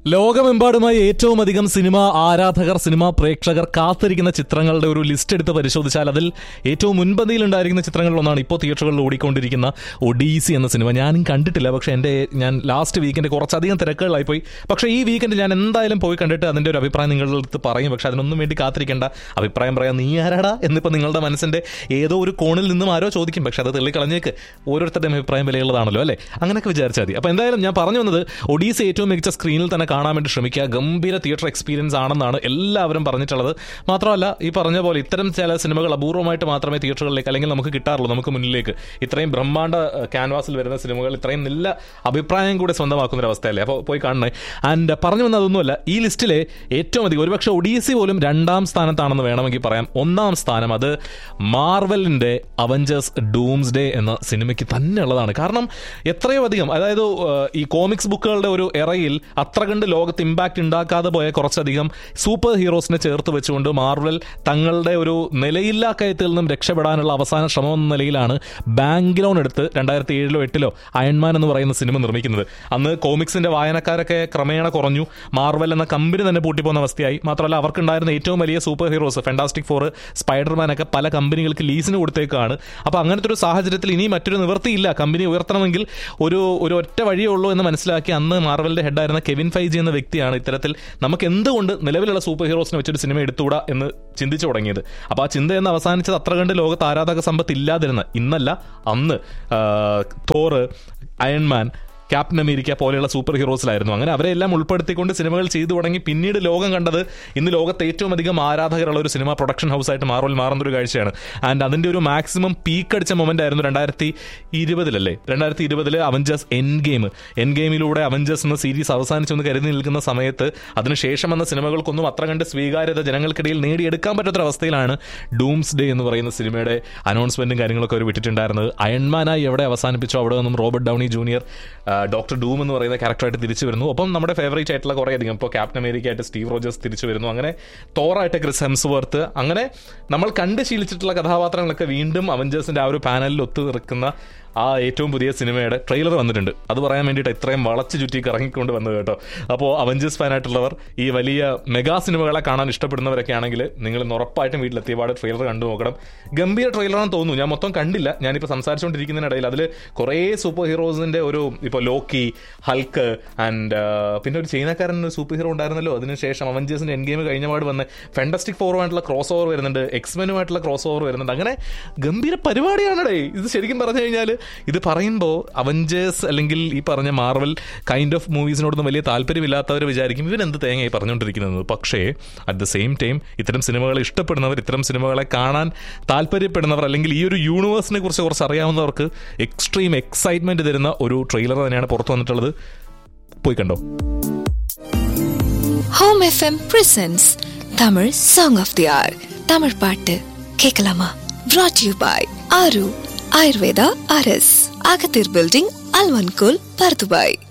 ലോകമെമ്പാടുമായി ഏറ്റവും അധികം സിനിമ ആരാധകർ സിനിമ പ്രേക്ഷകർ കാത്തിരിക്കുന്ന ചിത്രങ്ങളുടെ ഒരു ലിസ്റ്റ് എടുത്ത് പരിശോധിച്ചാൽ അതിൽ ഏറ്റവും മുൻപന്തിയിൽ ഉണ്ടായിരിക്കുന്ന ചിത്രങ്ങളിൽ ഒന്നാണ് ഇപ്പോൾ തിയേറ്ററുകളിൽ ഓടിക്കൊണ്ടിരിക്കുന്ന ഒഡീസി എന്ന സിനിമ ഞാനും കണ്ടിട്ടില്ല പക്ഷേ എൻ്റെ ഞാൻ ലാസ്റ്റ് വീക്കെൻഡ് കുറച്ചധികം തിരക്കുകളായി പോയി പക്ഷേ ഈ വീക്കെൻഡ് ഞാൻ എന്തായാലും പോയി കണ്ടിട്ട് അതിൻ്റെ ഒരു അഭിപ്രായം നിങ്ങളുടെ അടുത്ത് പറയും പക്ഷേ അതിനൊന്നും വേണ്ടി കാത്തിരിക്കേണ്ട അഭിപ്രായം പറയാം നീ ആരാടാ എന്നിപ്പോൾ നിങ്ങളുടെ മനസ്സിൻ്റെ ഏതോ ഒരു കോണിൽ നിന്നും ആരോ ചോദിക്കും പക്ഷേ അത് തെള്ളിക്കളഞ്ഞേക്ക് ഓരോരുത്തരുടെയും അഭിപ്രായം വിലയുള്ളതാണല്ലോ അല്ലേ അങ്ങനെയൊക്കെ വിചാരിച്ചാൽ മതി അപ്പോൾ എന്തായാലും ഞാൻ പറഞ്ഞു വന്നത് ഒഡീസ ഏറ്റവും മികച്ച സ്ക്രീനിൽ തന്നെ കാണാൻ വേണ്ടി ശ്രമിക്കുക ഗംഭീര തിയേറ്റർ എക്സ്പീരിയൻസ് ആണെന്നാണ് എല്ലാവരും പറഞ്ഞിട്ടുള്ളത് മാത്രമല്ല ഈ പറഞ്ഞ പോലെ ഇത്തരം ചില സിനിമകൾ അപൂർവമായിട്ട് മാത്രമേ തിയേറ്ററുകളിലേക്ക് അല്ലെങ്കിൽ നമുക്ക് കിട്ടാറുള്ളൂ നമുക്ക് മുന്നിലേക്ക് ഇത്രയും ബ്രഹ്മാണ്ഡ ക്യാൻവാസിൽ വരുന്ന സിനിമകൾ ഇത്രയും നല്ല അഭിപ്രായം കൂടെ സ്വന്തമാക്കുന്ന ഒരു അവസ്ഥയല്ലേ അപ്പോൾ പോയി കാണണേ ആൻഡ് പറഞ്ഞു വന്നത് അതൊന്നുമല്ല ഈ ലിസ്റ്റിലെ ഏറ്റവും അധികം ഒരുപക്ഷെ ഒഡീസി പോലും രണ്ടാം സ്ഥാനത്താണെന്ന് വേണമെങ്കിൽ പറയാം ഒന്നാം സ്ഥാനം അത് മാർവലിൻ്റെ അവഞ്ചേഴ്സ് ഡൂംസ് ഡേ എന്ന സിനിമയ്ക്ക് തന്നെ ഉള്ളതാണ് കാരണം എത്രയോ അധികം അതായത് ഏഹ്, ഈ കോമിക്സ് ബുക്കുകളുടെ ഒരു എറയിൽ അത്ര കണ്ട് ലോകത്ത് ഇമ്പാക്റ്റ് ഉണ്ടാക്കാതെ പോയ കുറച്ചധികം സൂപ്പർ ഹീറോസിനെ ചേർത്ത് വെച്ചുകൊണ്ട് മാർവൽ തങ്ങളുടെ ഒരു നിലയില്ലാ കയത്തിൽ നിന്നും രക്ഷപ്പെടാനുള്ള അവസാന ശ്രമം എന്ന നിലയിലാണ് ബാങ്ക് ലോൺ എടുത്ത് രണ്ടായിരത്തി ഏഴിലോ എട്ടിലോ അയൺമാൻ എന്ന് പറയുന്ന സിനിമ നിർമ്മിക്കുന്നത് അന്ന് കോമിക്സിന്റെ വായനക്കാരൊക്കെ ക്രമേണ കുറഞ്ഞു മാർവൽ എന്ന കമ്പനി തന്നെ പൂട്ടിപ്പോകുന്ന അവസ്ഥയായി മാത്രമല്ല അവർക്കുണ്ടായിരുന്ന ഏറ്റവും വലിയ super heroes fantastic four Spiderman ഒക്കെ പല കമ്പനികൾക്ക് ലീസിന് കൊടുത്തേക്കാണ് അപ്പോൾ അങ്ങനത്തെ ഒരു സാഹചര്യത്തിൽ ഇനി മറ്റൊരു നിവൃത്തിയില്ല കമ്പനി ഉയർത്തണമെങ്കിൽ ഒരു ഒരു ഒറ്റ വഴിയേ ഉള്ളൂ എന്ന് മനസ്സിലാക്കി അന്ന് മാർവലിന്റെ ഹെഡായിരുന്ന കെവിൻ ഫൈജി എന്ന വ്യക്തിയാണ് ഇത്തരത്തിൽ നമുക്ക് എന്തുകൊണ്ട് നിലവിലുള്ള സൂപ്പർ ഹീറോസിനെ വെച്ചൊരു സിനിമ എടുത്തുകൂടാ എന്ന് ചിന്തിച്ചു തുടങ്ങിയത് അപ്പോൾ ആ ചിന്ത എന്ന് അവസാനിച്ചത് അത്ര കണ്ട് ലോകത്ത് ആരാധക സമ്പത്ത് ഇല്ലാതിരുന്ന ഇന്നല്ല അന്ന് ആ, തോറ് അയൺമാൻ ക്യാപ്റ്റൻ അമേരിക്ക പോലെയുള്ള സൂപ്പർ ഹീറോസിലായിരുന്നു അങ്ങനെ അവരെ എല്ലാം ഉൾപ്പെടുത്തിക്കൊണ്ട് സിനിമകൾ ചെയ്തു തുടങ്ങി പിന്നീട് ലോകം കണ്ടത് ഇന്ന് ലോകത്ത് ഏറ്റവും അധികം ആരാധകരുള്ള ഒരു സിനിമ പ്രൊഡക്ഷൻ ഹൗസായിട്ട് മാർവൽ മാറുന്ന ഒരു കാഴ്ചയാണ് ആൻഡ് അതിന്റെ ഒരു മാക്സിമം പീക്ക് അടിച്ച മൊമെന്റ് ആയിരുന്നു രണ്ടായിരത്തി ഇരുപതിലല്ലേ രണ്ടായിരത്തി ഇരുപതില് അവഞ്ചേഴ്സ് എൻ ഗെയിം എൻ ഗെയിമിലൂടെ അവഞ്ചേഴ്സ് എന്ന സീരീസ് അവസാനിച്ചെന്ന് കരുതി നിൽക്കുന്ന സമയത്ത് അതിനുശേഷം വന്ന സിനിമകൾക്കൊന്നും അത്ര കണ്ട് സ്വീകാര്യത ജനങ്ങൾക്കിടയിൽ നേടിയെടുക്കാൻ പറ്റാത്തൊരവസ്ഥയിലാണ് ഡൂംസ് ഡേ എന്ന് പറയുന്ന സിനിമയുടെ അനൗൺസ്മെന്റും കാര്യങ്ങളൊക്കെ അവർ വിട്ടിട്ടുണ്ടായിരുന്നത് അയൺമാനായി എവിടെ അവസാനിപ്പിച്ചോ അവിടെ നിന്നും Robert Downey junior doctor Doom എന്ന് പറയുന്ന ക്യാരക്ടറായിട്ട് തിരിച്ചു വരുന്നു ഒപ്പം നമ്മുടെ ഫേവറേറ്റ് ആയിട്ടുള്ള കുറേ അധികം ഇപ്പോൾ ക്യാപ്റ്റൻ അമേരിക്ക ആയിട്ട് സ്റ്റീവ് റോജേഴ്സ് തിരിച്ചു വരുന്നു അങ്ങനെ തോറായിട്ട് ക്രിസ് ഹെംസ്വർത്ത് അങ്ങനെ നമ്മൾ കണ്ട് ശീലിച്ചിട്ടുള്ള കഥാപാത്രങ്ങളൊക്കെ വീണ്ടും അവഞ്ചേഴ്സിന്റെ ആ ഒരു പാനലിൽ ഒത്തു നിൽക്കുന്ന ആ ഏറ്റവും പുതിയ സിനിമയുടെ ട്രെയിലർ വന്നിട്ടുണ്ട് അത് പറയാൻ വേണ്ടിയിട്ട് ഇത്രയും വളച്ചു ചുറ്റി കറങ്ങിക്കൊണ്ട് വന്നത് കേട്ടോ അപ്പോൾ അവഞ്ചേഴ്സ് ഫാനായിട്ടുള്ളവർ ഈ വലിയ മെഗാ സിനിമകളെ കാണാൻ ഇഷ്ടപ്പെടുന്നവരൊക്കെ ആണെങ്കിൽ നിങ്ങൾ ഇന്ന് ഉറപ്പായിട്ടും വീട്ടിലെത്തിയപാട് ട്രെയിലർ കണ്ടു നോക്കണം ഗംഭീര ട്രെയിലറാണെന്ന് തോന്നുന്നു ഞാൻ മൊത്തം കണ്ടില്ല ഞാനിപ്പോൾ സംസാരിച്ചുകൊണ്ടിരിക്കുന്നതിനിടയിൽ അതിൽ കുറേ സൂപ്പർ ഹീറോസിന്റെ ഒരു ഇപ്പോൾ ലോക്കി ഹൽക്ക് ആൻഡ് പിന്നെ ഒരു ചൈനക്കാരൻ ഒരു സൂപ്പർ ഹീറോ ഉണ്ടായിരുന്നല്ലോ അതിനുശേഷം അവഞ്ചേഴ്സിന്റെ എൻ ഗെയിം കഴിഞ്ഞ പാട് വന്ന് ഫെൻഡസ്റ്റിക് ഫോറുമായിട്ടുള്ള ക്രോസ് ഓവർ വരുന്നുണ്ട് എക്സ്മെനുമായിട്ടുള്ള ക്രോസ് ഓവർ വരുന്നുണ്ട് അങ്ങനെ ഗംഭീര പരിപാടിയാണടേ ഇത് ശരിക്കും പറഞ്ഞു കഴിഞ്ഞാൽ ഇത് പറയുമ്പോൾ അവഞ്ചേഴ്സ് അല്ലെങ്കിൽ ഈ പറഞ്ഞ മാർവൽ കൈൻഡ് ഓഫ് മൂവീസിനോടൊന്നും വലിയ താല്പര്യമില്ലാത്തവർ വിചാരിക്കും ഇവൻ എന്ത് തേങ്ങയായി പറഞ്ഞുകൊണ്ടിരിക്കുന്നത് പക്ഷേ അറ്റ് ദ സെയിം ടൈം ഇത്തരം സിനിമകളെ ഇഷ്ടപ്പെടുന്നവർ ഇത്തരം സിനിമകളെ കാണാൻ താല്പര്യപ്പെടുന്നവർ അല്ലെങ്കിൽ ഈ ഒരു യൂണിവേഴ്സിനെ കുറിച്ച് കുറച്ച് അറിയാവുന്നവർക്ക് എക്സ്ട്രീം എക്സൈറ്റ്മെന്റ് തരുന്ന ഒരു ട്രെയിലർ തന്നെയാണ് പുറത്തു വന്നിട്ടുള്ളത് പോയി കണ്ടോ home FM presents Tamil song of the hour Tamil பாட்டு கேட்கலாமா brought யூ பாய் ஆரு ஆயுர்வேதா அரஸ் அகத்தீர் பில்டிங் அல்வன்கோல் பர்துபாய்